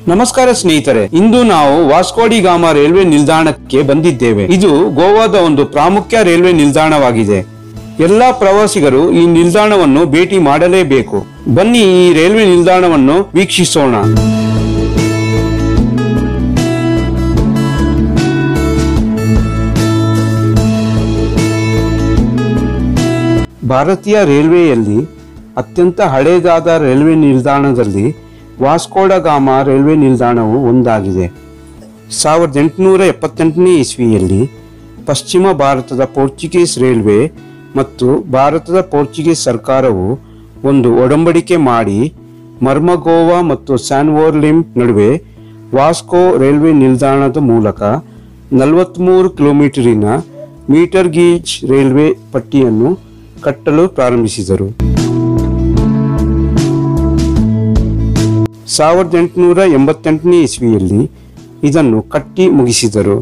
ನಮಸ್ಕಾರ ಸ್ನೇಹಿತರೆ ಇಂದು ನಾವು ವಾಸ್ಕೋಡಿ ಗಾಮ ರೈಲ್ವೆ ನಿಲ್ದಾಣಕ್ಕೆ ಬಂದಿದ್ದೇವೆ ಇದು ಗೋವಾದ ಒಂದು ಪ್ರಾಮುಖ್ಯ ರೈಲ್ವೆ ನಿಲ್ದಾಣವಾಗಿದೆ ಎಲ್ಲಾ ಪ್ರವಾಸಿಗರು ಈ ನಿಲ್ದಾಣವನ್ನು ಭೇಟಿ ಮಾಡಲೇಬೇಕು ಬನ್ನಿ ಈ ರೈಲ್ವೆ ನಿಲ್ದಾಣವನ್ನು ವೀಕ್ಷಿಸೋಣ ಭಾರತೀಯ ರೈಲ್ವೆಯಲ್ಲಿ ಅತ್ಯಂತ ಹಳೆಯದಾದ ರೈಲ್ವೆ ನಿಲ್ದಾಣದಲ್ಲಿ ವಾಸ್ಕೋಡ ಗಾಮ ರೈಲ್ವೆ ನಿಲ್ದಾಣವು ಒಂದಾಗಿದೆ ಸಾವಿರದ ಎಂಟುನೂರ ಎಪ್ಪತ್ತೆಂಟನೇ ಇಸ್ವಿಯಲ್ಲಿ ಪಶ್ಚಿಮ ಭಾರತದ ಪೋರ್ಚುಗೀಸ್ ರೈಲ್ವೆ ಮತ್ತು ಭಾರತದ ಪೋರ್ಚುಗೀಸ್ ಸರ್ಕಾರವು ಒಂದು ಒಡಂಬಡಿಕೆ ಮಾಡಿ ಮರ್ಮಗೋವಾ ಮತ್ತು ಸ್ಯಾನ್ವೋರ್ಲಿಮ್ ನಡುವೆ ವಾಸ್ಕೋ ರೈಲ್ವೆ ನಿಲ್ದಾಣದ ಮೂಲಕ ನಲವತ್ತ್ಮೂರು ಕಿಲೋಮೀಟರಿನ ಮೀಟರ್ ಗೀಜ್ ರೈಲ್ವೆ ಪಟ್ಟಿಯನ್ನು ಕಟ್ಟಲು ಪ್ರಾರಂಭಿಸಿದರು ಸಾವಿರದ ಎಂಟುನೂರ ಎಂಬತ್ತೆಂಟನೇ ಇಸ್ವಿಯಲ್ಲಿ ಇದನ್ನು ಕಟ್ಟಿ ಮುಗಿಸಿದರು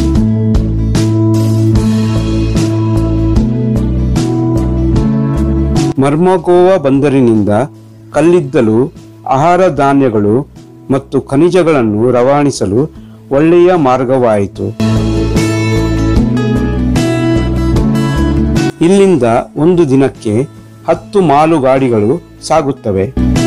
ಮರ್ಮಗೋವಾ ಬಂದರಿನಿಂದ ಕಲ್ಲಿದ್ದಲು ಆಹಾರ ಧಾನ್ಯಗಳು ಮತ್ತು ಖನಿಜಗಳನ್ನು ರವಾನಿಸಲು ಒಳ್ಳೆಯ ಮಾರ್ಗವಾಯಿತು ಇಲ್ಲಿಂದ ಒಂದು ದಿನಕ್ಕೆ ಹತ್ತು ಮಾಲು ಗಾಡಿಗಳು ಸಾಗುತ್ತವೆ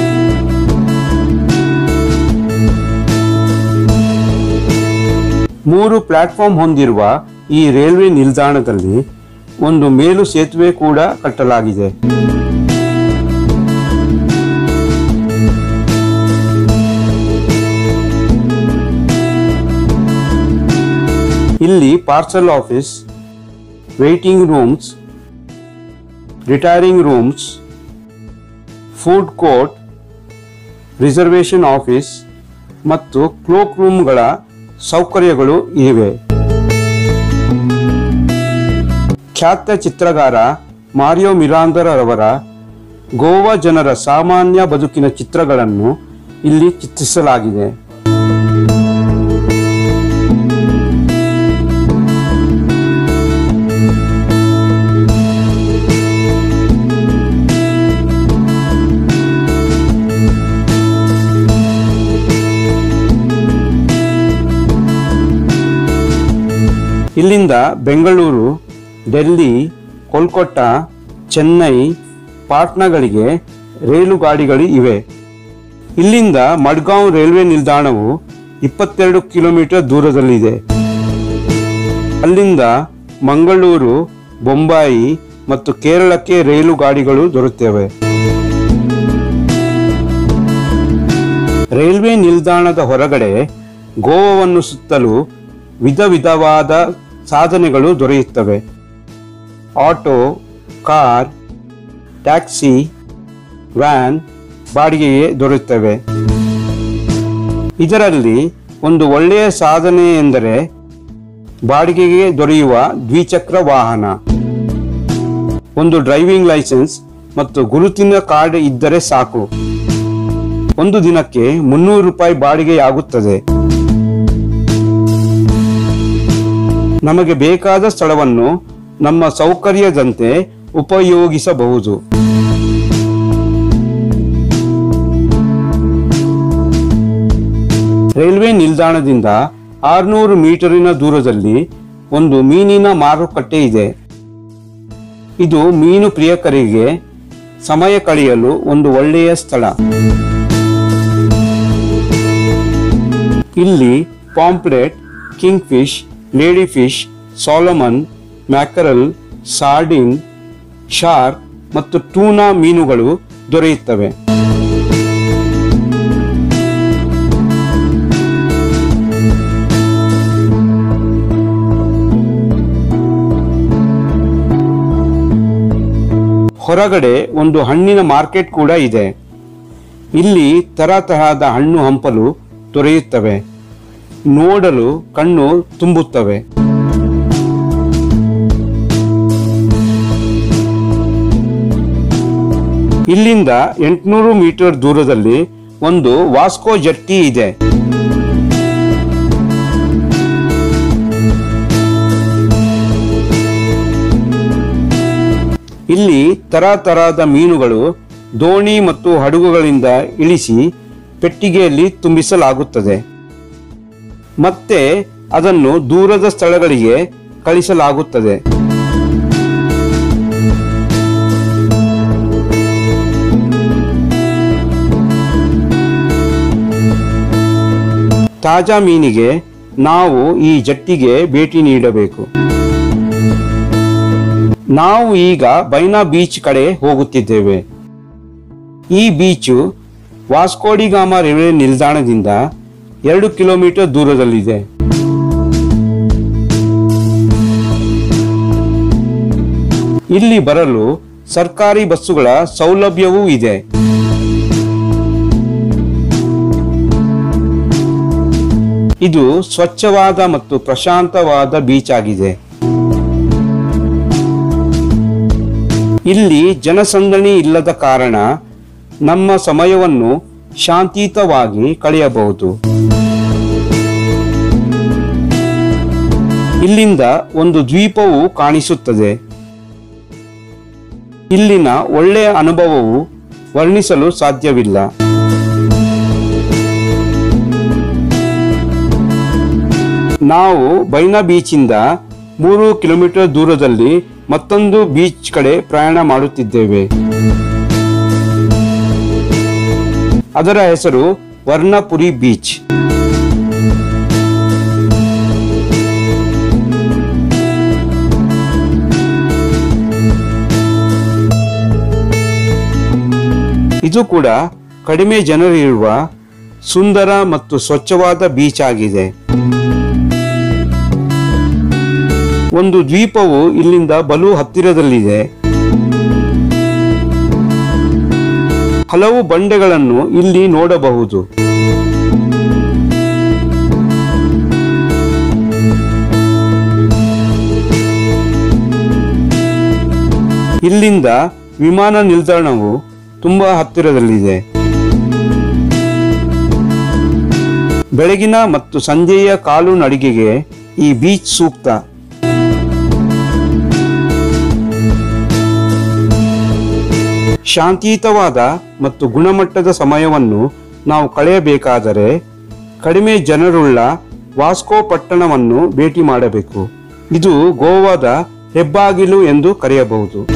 ಮೂರು ಪ್ಲಾಟ್ಫಾರ್ಮ್ ಹೊಂದಿರುವ ಈ ರೈಲ್ವೆ ನಿಲ್ದಾಣದಲ್ಲಿ ಒಂದು ಮೇಲು ಸೇತುವೆ ಕೂಡ ಕಟ್ಟಲಾಗಿದೆ ಇಲ್ಲಿ parcel office waiting rooms retiring rooms food court reservation office ಮತ್ತು ಕ್ಲೋಕ್ ರೂಮ್ಗಳ ಸೌಕರ್ಯಗಳು ಇವೆ ಖ್ಯಾತ ಚಿತ್ರಗಾರ ಮಾರಿಯೋ ಮಿರಾಂದರ್ ಅವರ ಗೋವಾ ಜನರ ಸಾಮಾನ್ಯ ಬದುಕಿನ ಚಿತ್ರಗಳನ್ನು ಇಲ್ಲಿ ಚಿತ್ರಿಸಲಾಗಿದೆ ಇಲ್ಲಿಂದ ಬೆಂಗಳೂರು ಡೆಲ್ಲಿ ಕೋಲ್ಕತ್ತಾ ಚೆನ್ನೈ ಪಾಟ್ನಾಗಳಿಗೆ ರೈಲು ಗಾಡಿಗಳು ಇವೆ ಇಲ್ಲಿಂದ ಮಡ್ಗಾಂವ್ ರೈಲ್ವೆ ನಿಲ್ದಾಣವು ಇಪ್ಪತ್ತೆರಡು ಕಿಲೋಮೀಟರ್ ದೂರದಲ್ಲಿದೆ ಅಲ್ಲಿಂದ ಮಂಗಳೂರು ಬೊಂಬಾಯಿ ಮತ್ತು ಕೇರಳಕ್ಕೆ ರೈಲು ಗಾಡಿಗಳು ದೊರೆಯುತ್ತವೆ ರೈಲ್ವೆ ನಿಲ್ದಾಣದ ಹೊರಗಡೆ ಗೋವಾವನ್ನು ಸುತ್ತಲೂ ವಿಧ ವಿಧವಾದ ಸಾಧನೆಗಳು ದೊರೆಯುತ್ತವೆ ಆಟೋ ಕಾರ್ ಟ್ಯಾಕ್ಸಿ ವ್ಯಾನ್ ಬಾಡಿಗೆಗೆ ದೊರೆಯುತ್ತವೆ ಇದರಲ್ಲಿ ಒಂದು ಒಳ್ಳೆಯ ಸಾಧನೆ ಎಂದರೆ ಬಾಡಿಗೆಗೆ ದೊರೆಯುವ ದ್ವಿಚಕ್ರ ವಾಹನ ಒಂದು ಡ್ರೈವಿಂಗ್ ಲೈಸೆನ್ಸ್ ಮತ್ತು ಗುರುತಿನ ಕಾರ್ಡ್ ಇದ್ದರೆ ಸಾಕು ಒಂದು ದಿನಕ್ಕೆ ಮುನ್ನೂರು ರೂಪಾಯಿ ಬಾಡಿಗೆಯಾಗುತ್ತದೆ ನಮಗೆ ಬೇಕಾದ ಸ್ಥಳವನ್ನು ನಮ್ಮ ಸೌಕರ್ಯದಂತೆ ಉಪಯೋಗಿಸಬಹುದು ರೈಲ್ವೆ ನಿಲ್ದಾಣದಿಂದ ಆರುನೂರು ಮೀಟರಿನ ದೂರದಲ್ಲಿ ಒಂದು ಮೀನಿನ ಮಾರುಕಟ್ಟೆ ಇದೆ ಇದು ಮೀನು ಪ್ರಿಯಕರಿಗೆ ಸಮಯ ಕಳೆಯಲು ಒಂದು ಒಳ್ಳೆಯ ಸ್ಥಳ ಇಲ್ಲಿ pomfret kingfish ladyfish salmon mackerel sardine shark ಮತ್ತು ಟೂನಾ ಮೀನುಗಳು ದೊರೆಯುತ್ತವೆ ಹೊರಗಡೆ ಒಂದು ಹಣ್ಣಿನ ಮಾರ್ಕೆಟ್ ಕೂಡ ಇದೆ ಇಲ್ಲಿ ತರ ತರಹದ ಹಣ್ಣು ಹಂಪಲು ದೊರೆಯುತ್ತವೆ ನೋಡಲು ಕಣ್ಣು ತುಂಬುತ್ತವೆ ಇಲ್ಲಿಂದ ಎಂಟುನೂರು ಮೀಟರ್ ದೂರದಲ್ಲಿ ಒಂದು ವಾಸ್ಕೋ ಜಟ್ಟಿ ಇದೆ ಇಲ್ಲಿ ತರ ತರಹದ ಮೀನುಗಳು ದೋಣಿ ಮತ್ತು ಹಡಗುಗಳಿಂದ ಇಳಿಸಿ ಪೆಟ್ಟಿಗೆಯಲ್ಲಿ ತುಂಬಿಸಲಾಗುತ್ತದೆ ಮತ್ತೆ ಅದನ್ನು ದೂರದ ಸ್ಥಳಗಳಿಗೆ ಕಳಿಸಲಾಗುತ್ತದೆ ತಾಜಾ ಮೀನಿಗೆ ನಾವು ಈ ಜಟ್ಟಿಗೆ ಭೇಟಿ ನೀಡಬೇಕು ನಾವು ಈಗ ಬೈನಾ ಬೀಚ್ ಕಡೆ ಹೋಗುತ್ತಿದ್ದೇವೆ ಈ ಬೀಚು ವಾಸ್ಕೋಡಿಗಾಮ ರೈಲ್ವೆ ನಿಲ್ದಾಣದಿಂದ ಎರಡು ಕಿಲೋಮೀಟರ್ ದೂರದಲ್ಲಿದೆ ಇಲ್ಲಿ ಬರಲು ಸರ್ಕಾರಿ ಬಸ್ಸುಗಳ ಸೌಲಭ್ಯವೂ ಇದೆ ಇದು ಸ್ವಚ್ಛವಾದ ಮತ್ತು ಪ್ರಶಾಂತವಾದ ಬೀಚ್ ಆಗಿದೆ ಇಲ್ಲಿ ಜನಸಂದಣಿ ಇಲ್ಲದ ಕಾರಣ ನಮ್ಮ ಸಮಯವನ್ನು ಶಾಂತಿಯುತವಾಗಿ ಕಳೆಯಬಹುದು ಇಲ್ಲಿಂದ ಒಂದು ದ್ವೀಪವು ಕಾಣಿಸುತ್ತದೆ ಇಲ್ಲಿನ ಒಳ್ಳೆಯ ಅನುಭವವು ವರ್ಣಿಸಲು ಸಾಧ್ಯವಿಲ್ಲ ನಾವು ಬೈನಾ ಬೀಚಿಂದ ಮೂರು ಕಿಲೋಮೀಟರ್ ದೂರದಲ್ಲಿ ಮತ್ತೊಂದು ಬೀಚ್ ಕಡೆ ಪ್ರಯಾಣ ಮಾಡುತ್ತಿದ್ದೇವೆ ಅದರ ಹೆಸರು ವರ್ಣಪುರಿ ಬೀಚ್ ಇದು ಕೂಡ ಕಡಿಮೆ ಜನರಿರುವ ಸುಂದರ ಮತ್ತು ಸ್ವಚ್ಛವಾದ ಬೀಚ್ ಆಗಿದೆ ಒಂದು ದ್ವೀಪವು ಇಲ್ಲಿಂದ ಬಲು ಹತ್ತಿರದಲ್ಲಿದೆ ಹಲವು ಬಂಡೆಗಳನ್ನು ಇಲ್ಲಿ ನೋಡಬಹುದು ಇಲ್ಲಿಂದ ವಿಮಾನ ನಿಲ್ದಾಣವು ತುಂಬಾ ಹತ್ತಿರದಲ್ಲಿದೆ ಬೆಳಗಿನ ಮತ್ತು ಸಂಜೆಯ ಕಾಲು ನಡಿಗೆಗೆ ಈ ಬೀಚ್ ಸೂಕ್ತ ಶಾಂತಿಯುತವಾದ ಮತ್ತು ಗುಣಮಟ್ಟದ ಸಮಯವನ್ನು ನಾವು ಕಳೆಯಬೇಕಾದರೆ ಕಡಿಮೆ ಜನರುಳ್ಳ ವಾಸ್ಕೋ ಪಟ್ಟಣವನ್ನು ಭೇಟಿ ಮಾಡಬೇಕು ಇದು ಗೋವಾದ ಹೆಬ್ಬಾಗಿಲು ಎಂದು ಕರೆಯಬಹುದು